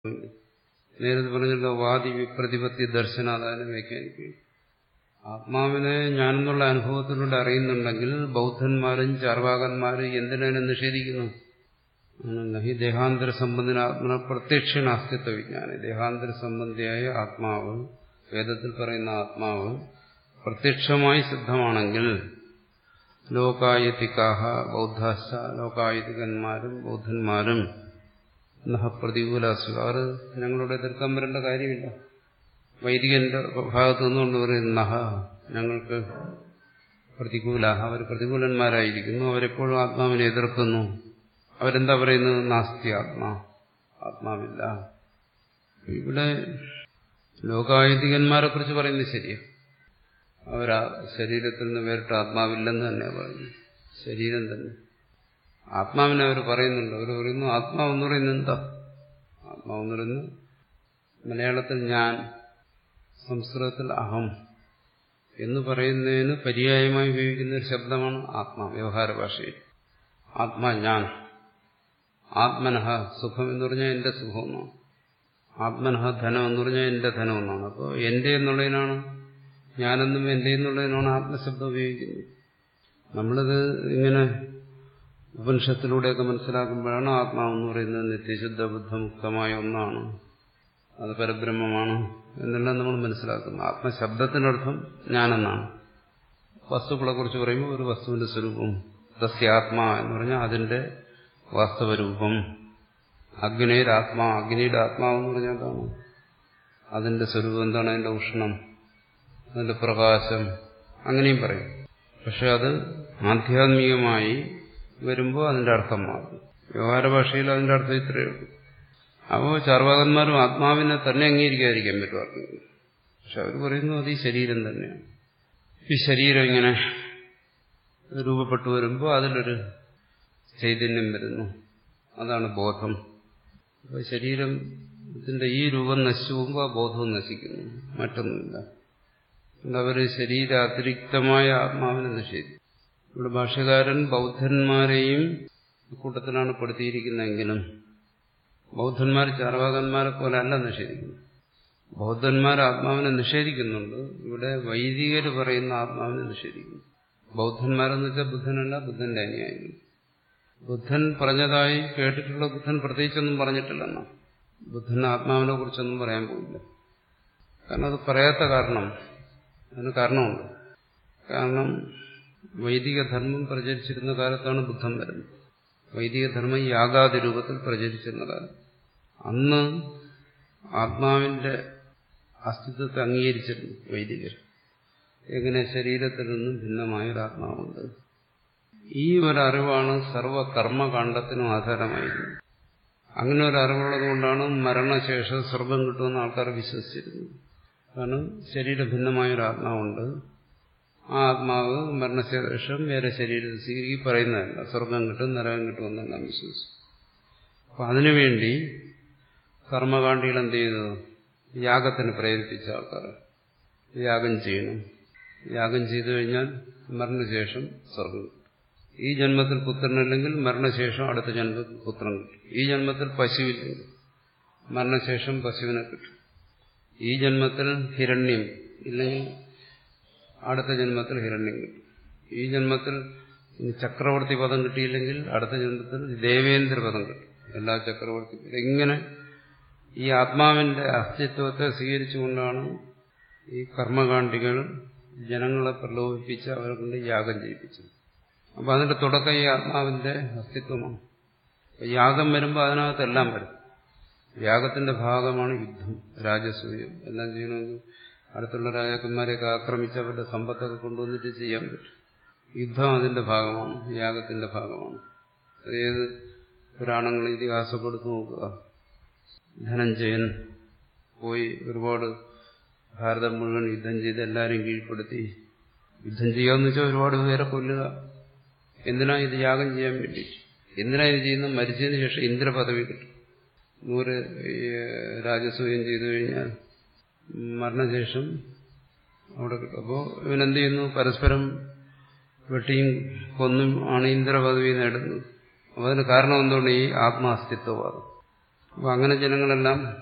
നേരത്തെ പറഞ്ഞല്ലോ വാദി വിപ്രതിപത്തി ദർശനാദാനം വ്യാഖ്യാനിക്കുകയും ആത്മാവിനെ ഞാനെന്നുള്ള അനുഭവത്തിലൂടെ അറിയുന്നുണ്ടെങ്കിൽ ബൗദ്ധന്മാരും ചാർവാകന്മാരും എന്തിനതിനെ നിഷേധിക്കുന്നു നഹി ദേഹാന്തര സംബന്ധിന ആത്മന പ്രത്യക്ഷ അസ്തിത്വ വിജ്ഞാനം ദേഹാന്തര സംബന്ധിയായ ആത്മാവ് വേദത്തിൽ പറയുന്ന ആത്മാവ് പ്രത്യക്ഷമായി സിദ്ധമാണെങ്കിൽ ലോകായതികാഹ ബൗദ്ധാശ ലോകായതികന്മാരും ബൗദ്ധന്മാരും നഹ പ്രതികൂലാസുകാർ ഞങ്ങളോട് എതിർക്കാൻ വരേണ്ട കാര്യമില്ല വൈദികന്റെ ഭാഗത്തു നിന്നുകൊണ്ട് പറയും നഹ ഞങ്ങൾക്ക് പ്രതികൂല അവർ പ്രതികൂലന്മാരായിരിക്കുന്നു അവരെപ്പോഴും ആത്മാവിനെ എതിർക്കുന്നു അവരെന്താ പറയുന്നത് നാസ്തി ആത്മാ ആത്മാവില്ല ഇവിടെ ലോകായുധികന്മാരെ കുറിച്ച് പറയുന്നത് ശരിയാണ് അവരാ ശരീരത്തിൽ നിന്ന് വേറിട്ട് ആത്മാവില്ലെന്ന് തന്നെ പറയുന്നു ശരീരം തന്നെ ആത്മാവിനെ അവർ പറയുന്നുണ്ട് അവർ പറയുന്നു ആത്മാവെന്ന് പറയുന്നത് എന്താ ആത്മാവെന്ന് പറയുന്നത് മലയാളത്തിൽ ഞാൻ സംസ്കൃതത്തിൽ അഹം എന്ന് പറയുന്നതിന് പര്യായമായി ഉപയോഗിക്കുന്ന ഒരു ശബ്ദമാണ് ആത്മാ വ്യവഹാര ഭാഷയിൽ ആത്മാ ഞാൻ ആത്മനഹ സുഖം എന്ന് പറഞ്ഞാൽ എന്റെ സുഖം എന്നാണ് ആത്മനഹ ധനം എന്ന് പറഞ്ഞാൽ എന്റെ ധനം എന്നാണ് അപ്പോൾ എന്റെ എന്നുള്ളതിനാണ് ഞാനെന്നും എന്റെ എന്നുള്ളതിനാണ് ആത്മശബ്ദം ഉപയോഗിക്കുന്നത് നമ്മളിത് ഇങ്ങനെ ഉപനിഷത്തിലൂടെയൊക്കെ മനസ്സിലാക്കുമ്പോഴാണ് ആത്മാവെന്ന് പറയുന്നത് നിത്യശുദ്ധ ബുദ്ധമുക്തമായ ഒന്നാണ് അത് പരബ്രഹ്മമാണ് എന്നെല്ലാം നമ്മൾ മനസ്സിലാക്കുന്നു ആത്മശബ്ദത്തിനർത്ഥം ഞാനെന്നാണ് വസ്തുക്കളെ കുറിച്ച് പറയുമ്പോൾ ഒരു വസ്തുവിന്റെ സ്വരൂപം തസ്യാത്മാ എന്ന് പറഞ്ഞാൽ അതിന്റെ വാസ്തവരൂപം അഗ്നിയുടെ ആത്മാ അഗ്നിയുടെ ആത്മാവെന്ന് പറഞ്ഞാൽ എന്താണ് അതിന്റെ സ്വരൂപം എന്താണ് അതിന്റെ ഉഷ്ണം അതിന്റെ പ്രകാശം അങ്ങനെയും പറയും പക്ഷെ അത് ആധ്യാത്മികമായി വരുമ്പോൾ അതിന്റെ അർത്ഥം മാറും വ്യവഹാര ഭാഷയിൽ അതിന്റെ അർത്ഥം ഇത്രയേ ഉള്ളൂ അപ്പോൾ ചാർവാകന്മാരും ആത്മാവിനെ തന്നെ അംഗീകരിക്കാതിരിക്കാൻ പറ്റും പക്ഷെ അവർ പറയുന്നു അത് ഈ ശരീരം തന്നെയാണ് ഈ ശരീരം ഇങ്ങനെ രൂപപ്പെട്ടു വരുമ്പോൾ അതിലൊരു ചൈതന്യം വരുന്നു അതാണ് ബോധം അപ്പോൾ ശരീരത്തിന്റെ ഈ രൂപം നശിച്ചു പോകുമ്പോൾ ആ ബോധവും നശിക്കുന്നു മറ്റൊന്നുമില്ല അവർ ശരീരാതിരിക്തമായ ആത്മാവിനെ നിഷേധിക്കും ഇവിടെ ഭാഷകാരൻ ബൗദ്ധന്മാരെയും കൂട്ടത്തിലാണ് പെടുത്തിയിരിക്കുന്നതെങ്കിലും ബൗദ്ധന്മാർ ചാർവാകന്മാരെ പോലെ അല്ല നിഷേധിക്കുന്നു ബൗദ്ധന്മാർ ആത്മാവിനെ നിഷേധിക്കുന്നുണ്ട് ഇവിടെ വൈദികർ പറയുന്ന ആത്മാവിനെ നിഷേധിക്കുന്നു ബൗദ്ധന്മാരെന്ന് വെച്ചാൽ ബുദ്ധനല്ല ബുദ്ധന്റെ അനുയായികൾ ബുദ്ധൻ പറഞ്ഞതായി കേട്ടിട്ടുള്ള ബുദ്ധൻ പ്രത്യേകിച്ചൊന്നും പറഞ്ഞിട്ടില്ലെന്നാ ബുദ്ധൻ ആത്മാവിനെ കുറിച്ചൊന്നും പറയാൻ പോയില്ല കാരണം അത് പറയാത്ത കാരണം അതിന് കാരണമുണ്ട് കാരണം വൈദിക ധർമ്മം പ്രചരിച്ചിരുന്ന കാലത്താണ് ബുദ്ധൻ വരുന്നത് വൈദിക ധർമ്മം യാഗാതി രൂപത്തിൽ പ്രചരിച്ചിരുന്ന കാലം അന്ന് ആത്മാവിന്റെ അസ്തിത്വത്തെ അംഗീകരിച്ചിരുന്നു വൈദികർ എങ്ങനെ ശരീരത്തിൽ നിന്നും ഭിന്നമായ ഒരു ആത്മാവുണ്ട് ഈ ഒരറിവാണ് സർവകർമ്മകാണ്ഡത്തിനും ആധാരമായിരുന്നത് അങ്ങനെ ഒരു അറിവുള്ളത് കൊണ്ടാണ് മരണശേഷം സ്വർഗം കിട്ടുമെന്ന് ആൾക്കാർ വിശ്വസിച്ചിരുന്നത് കാരണം ശരീരഭിന്നമായ ഒരു ആത്മാവുണ്ട് ആ ആത്മാവ് മരണശേഷം വേറെ ശരീരത്തിൽ സ്വീകരിക്കി പറയുന്നതല്ല സ്വർഗം കിട്ടും നരകം കിട്ടുമെന്നെല്ലാം വിശ്വസിച്ചു അപ്പൊ അതിനുവേണ്ടി കർമ്മകാണ്ഡികൾ എന്ത് ചെയ്തു യാഗത്തിന് പ്രേരിപ്പിച്ച ആൾക്കാർ യാഗം ചെയ്യണം യാഗം ചെയ്തു കഴിഞ്ഞാൽ മരണശേഷം സ്വർഗം കിട്ടും ഈ ജന്മത്തിൽ പുത്രനല്ലെങ്കിൽ മരണശേഷം അടുത്ത ജന്മത്തിൽ പുത്രൻ കിട്ടും ഈ ജന്മത്തിൽ പശുവില്ലെങ്കിൽ മരണശേഷം പശുവിനെ കിട്ടും ഈ ജന്മത്തിൽ ഹിരണ്യം ഇല്ലെങ്കിൽ അടുത്ത ജന്മത്തിൽ ഹിരണ്യം കിട്ടും ഈ ജന്മത്തിൽ ചക്രവർത്തി പദം കിട്ടിയില്ലെങ്കിൽ അടുത്ത ജന്മത്തിൽ ദേവേന്ദ്ര പദം കിട്ടും എല്ലാ ചക്രവർത്തി ഇങ്ങനെ ഈ ആത്മാവിന്റെ അസ്തിത്വത്തെ സ്വീകരിച്ചുകൊണ്ടാണ് ഈ കർമ്മകാണ്ഡികൾ ജനങ്ങളെ പ്രലോഭിപ്പിച്ച് അവരെ കൊണ്ട് യാഗം ചെയ്യിപ്പിച്ചത് അപ്പൊ അതിന്റെ തുടക്കം ഈ ആത്മാവിന്റെ അസ്തിത്വമാണ് യാഗം വരുമ്പോൾ അതിനകത്തെല്ലാം വരും യാഗത്തിന്റെ ഭാഗമാണ് യുദ്ധം രാജസൂയം എല്ലാം ചെയ്യണമെങ്കിൽ അടുത്തുള്ള രാജാക്കന്മാരെയൊക്കെ ആക്രമിച്ച് അവരുടെ സമ്പത്തൊക്കെ കൊണ്ടുവന്നിട്ട് ചെയ്യാൻ പറ്റും യുദ്ധം അതിന്റെ ഭാഗമാണ് യാഗത്തിന്റെ ഭാഗമാണ് ഏത് പുരാണങ്ങൾ ഇതിഹാസപ്പെടുത്തു നോക്കുക ധനഞ്ജയൻ പോയി ഒരുപാട് ഭാരതം മുഴുവൻ യുദ്ധം ചെയ്ത് എല്ലാവരെയും കീഴ്പ്പെടുത്തി യുദ്ധം ചെയ്യാന്ന് വെച്ചാൽ ഒരുപാട് പേരെ കൊല്ലുക എന്തിനാ ഇത് യാഗം ചെയ്യാൻ വേണ്ടി എന്തിനാ ഇത് ചെയ്യുന്നത് മരിച്ചതിന് ശേഷം ഇന്ദ്രപദവി കിട്ടും നൂറ് രാജസൂയം ചെയ്തു കഴിഞ്ഞാൽ മരണശേഷം അവിടെ കിട്ടും അപ്പോൾ ഇവനെന്ത് ചെയ്യുന്നു പരസ്പരം വെട്ടിയും കൊന്നും ആണ് ഇന്ദ്രപദവി നേടുന്നത് അപ്പോൾ അതിന് കാരണം എന്തുകൊണ്ട് ഈ ആത്മാസ്തിത്വവാദം അപ്പം അങ്ങനെ ജനങ്ങളെല്ലാം